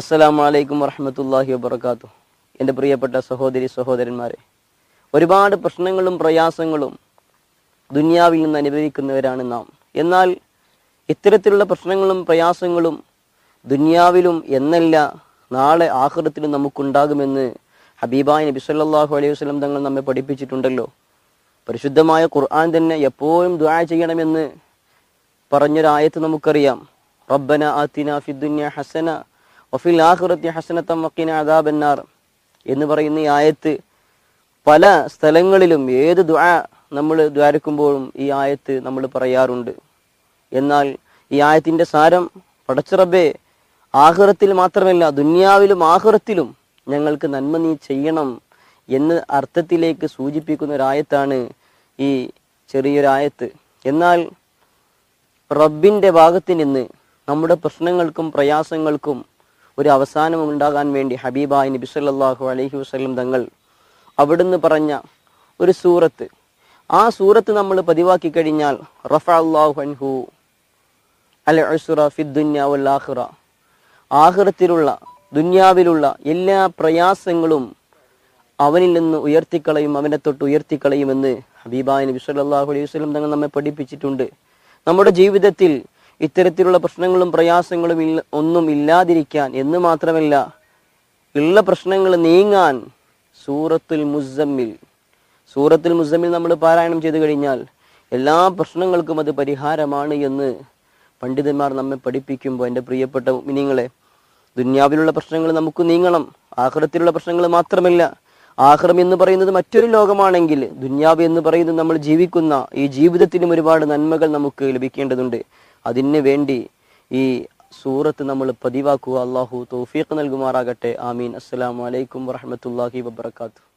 അസ്സലാമു അലൈക്കും വറഹമത്തല്ലാഹി വബർക്കാത്തു എൻ്റെ പ്രിയപ്പെട്ട സഹോദരി സഹോദരന്മാരെ ഒരുപാട് പ്രശ്നങ്ങളും പ്രയാസങ്ങളും ദുനിയാവിൽ നിന്ന് അനുഭവിക്കുന്നവരാണ് നാം എന്നാൽ ഇത്തരത്തിലുള്ള പ്രശ്നങ്ങളും പ്രയാസങ്ങളും ദുനിയാവിലും എന്നല്ല നാളെ ആഹൃത്തിലും നമുക്കുണ്ടാകുമെന്ന് ഹബീബായ് നബി സല്ലല്ലാഹു അലൈഹി വസല്ലം തങ്ങൾ നമ്മെ പഠിപ്പിച്ചിട്ടുണ്ടല്ലോ പരിശുദ്ധമായ ഖുർആൻ തന്നെ എപ്പോഴും ദുആ ചെയ്യണമെന്ന് പറഞ്ഞൊരായത്ത് നമുക്കറിയാം റബ്ബന ആത്തിന ഫിദ്ദുന്യ ഹസന വഫിൽ ആഖിറത്തി ഹസനത്തം വഖിന അദാബന്നാർ എന്ന് പറയുന്ന ഈ ആയത്ത് പല സ്ഥലങ്ങളിലും ഏത് ദുആ നമ്മൾ ദ്വാരക്കുമ്പോഴും ഈ ആയത്ത് നമ്മൾ പറയാറുണ്ട് എന്നാൽ ഈ ആയത്തിന്റെ സാരം പടച്ചിറബേ ആഹ്റത്തിൽ മാത്രമല്ല ദുന്യാവിലും ആഹ്റത്തിലും ഞങ്ങൾക്ക് നന്മ നീ ചെയ്യണം എന്ന അർത്ഥത്തിലേക്ക് സൂചിപ്പിക്കുന്ന ഒരായത്താണ് ഈ ചെറിയൊരായത്ത് എന്നാൽ റബ്ബിന്റെ ഭാഗത്ത് നിന്ന് നമ്മുടെ പ്രശ്നങ്ങൾക്കും പ്രയാസങ്ങൾക്കും ഒരു അവസാനം ഉണ്ടാകാൻ വേണ്ടി ഹബീബായ് നബി സല്ലല്ലാഹു അലൈഹി വസല്ലം തങ്ങൾ അവിടുന്ന് പറഞ്ഞ ഒരു സൂറത്ത് ആ സൂറത്ത് നമ്മൾ പതിവാക്കി കഴിഞ്ഞാൽ റഫ അള്ളാഹു അൻഹു അൽ ഉസ്റ ഫിദ് ദുന്യ വൽ ആഖിറ ആഖിറത്തിലുള്ള ദുന്യാവിലുള്ള എല്ലാ പ്രയാസങ്ങളും അവനിൽ നിന്ന് ഉയർത്തിക്കളയും അവനെ തൊട്ട് ഉയർത്തിക്കളയുമെന്ന് ഹബീബായ് നബി സല്ലല്ലാഹു അലൈഹി വസല്ലം തങ്ങൾ നമ്മെ പഠിപ്പിച്ചിട്ടുണ്ട് നമ്മുടെ ജീവിതത്തിൽ ഇത്തരത്തിലുള്ള പ്രശ്നങ്ങളും പ്രയാസങ്ങളും ഇല്ല ഒന്നും ഇല്ലാതിരിക്കാൻ എന്ന് മാത്രമല്ല ഉള്ള പ്രശ്നങ്ങൾ നീങ്ങാൻ സൂറത്തുൽ മുസമ്മിൽ സൂറത്തുൽ മുസമ്മിൽ നമ്മൾ പാരായണം ചെയ്തു കഴിഞ്ഞാൽ എല്ലാ പ്രശ്നങ്ങൾക്കും അത് പരിഹാരമാണ് എന്ന് പണ്ഡിതന്മാർ നമ്മെ പഠിപ്പിക്കുമ്പോൾ എൻ്റെ പ്രിയപ്പെട്ട മിനിങ്ങളെ ദുന്യാവിലുള്ള പ്രശ്നങ്ങൾ നമുക്ക് നീങ്ങണം ആഹ്റത്തിലുള്ള പ്രശ്നങ്ങൾ മാത്രമല്ല ആഹ്റം എന്ന് പറയുന്നത് മറ്റൊരു ലോകമാണെങ്കിൽ ദുന്യാവ് എന്ന് പറയുന്നത് നമ്മൾ ജീവിക്കുന്ന ഈ ജീവിതത്തിനും ഒരുപാട് നന്മകൾ നമുക്ക് ലഭിക്കേണ്ടതുണ്ട് അതിന് വേണ്ടി ഈ സൂറത്ത് നമ്മൾ പതിവാക്കുക അള്ളാഹു തൗഫീഖ് നൽകുമാറാകട്ടെ ആമീൻ അസ്സലാമു അലൈക്കും വറഹമത്തല്ലാഹി വബർക്കാത്തു